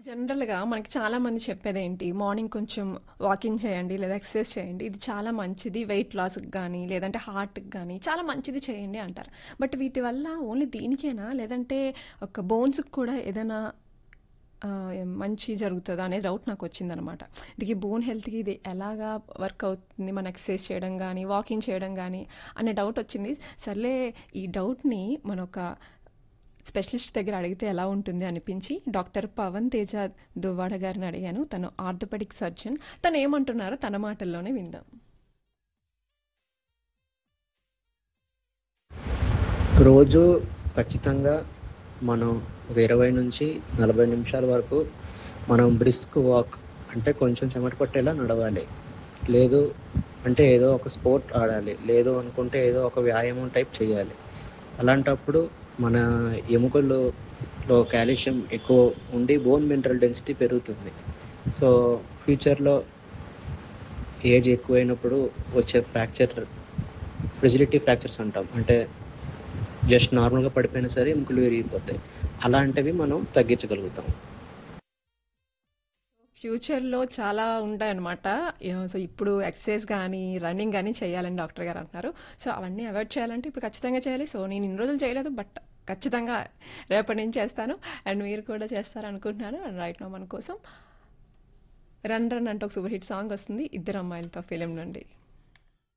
జనరల్‌గా మనకి చాలామంది చెప్పేదేంటి, మార్నింగ్ కొంచెం వాకింగ్ చేయండి, లేదా ఎక్సర్సైజ్ చేయండి. ఇది చాలా మంచిది వెయిట్ లాస్‌కి గానీ, లేదంటే హార్ట్‌కి గానీ చాలా మంచిది చేయండి అంటారు. బట్ వీటి వల్ల ఓన్లీ దీనికేనా? లేదంటే ఒక బోన్స్‌కి కూడా ఏదైనా ఆహ్, మంచి జరుగుతదా అనే డౌట్ నాకొచ్చిందనమాట. ఇది బోన్ హెల్త్‌కి ఇది ఎలాగా వర్క్ అవుతుంది? మనం ఎక్సర్సైజ్ చేయడం గానీ, వాకింగ్ చేయడం గానీ అనే డౌట్ వచ్చింది. సర్లే ఈ డౌట్‌ని మనం ఒక స్పెషలిస్ట్ దగ్గర అడిగితే ఎలా ఉంటుంది అనిపించి డాక్టర్ పవన్ తేజ దువ్వాడ గారిని అడిగాను. తను ఆర్థోపెడిక్ సర్జన్. తను ఏమంటున్నారో తన మాటల్లోనే విందాం. రోజు ఖచ్చితంగా మనం ఒక 20-40 నిమిషాల వరకు మనం బ్రిస్క్ వాక్ అంటే కొంచెం చెమట పట్టేలా నడవాలి. లేదు అంటే ఏదో ఒక స్పోర్ట్ ఆడాలి. లేదు అనుకుంటే ఏదో ఒక వ్యాయామం టైప్ చేయాలి. అలాంటప్పుడు మన ఎముకల్లో కాల్షియం ఎక్కువ ఉండి బోన్ మినరల్ డెన్సిటీ పెరుగుతుంది. సో, ఫ్యూచర్‌లో ఏజ్ ఎక్కువైనప్పుడు వచ్చే ఫ్రాక్చర్ ఫ్రిజిలిటీ ఫ్రాక్చర్స్ అంటాం. అంటే జస్ట్ నార్మల్‌గా పడిపోయినా సరే ఎముకలు విరిగిపోతాయి. అలాంటివి మనం తగ్గించగలుగుతాం. ఫ్యూచర్‌లో చాలా ఉంటాయన్నమాట. యాహ్! సో, ఇప్పుడు ఎక్సర్సైజ్ గానీ, రన్నింగ్ గానీ చేయాలని డాక్టర్ గారు అంటున్నారు. సో, అవన్నీ అవాయిడ్ చేయాలంటే ఇప్పుడు ఖచ్చితంగా చేయాలి. సో, నేను ఇన్ని రోజులు చేయలేదు. బట్ ఖచ్చితంగా రేపటి నుంచి చేస్తాను. అండ్ మీరు కూడా చేస్తారనుకుంటున్నాను. అండ్ రైట్ నౌ మన కోసం 'రన్ రన్' అంటూ ఒక సూపర్ హిట్ సాంగ్ వస్తుంది. 'ఇద్దరు అమ్మాయిలతో' ఫిల్మ్ నుండి.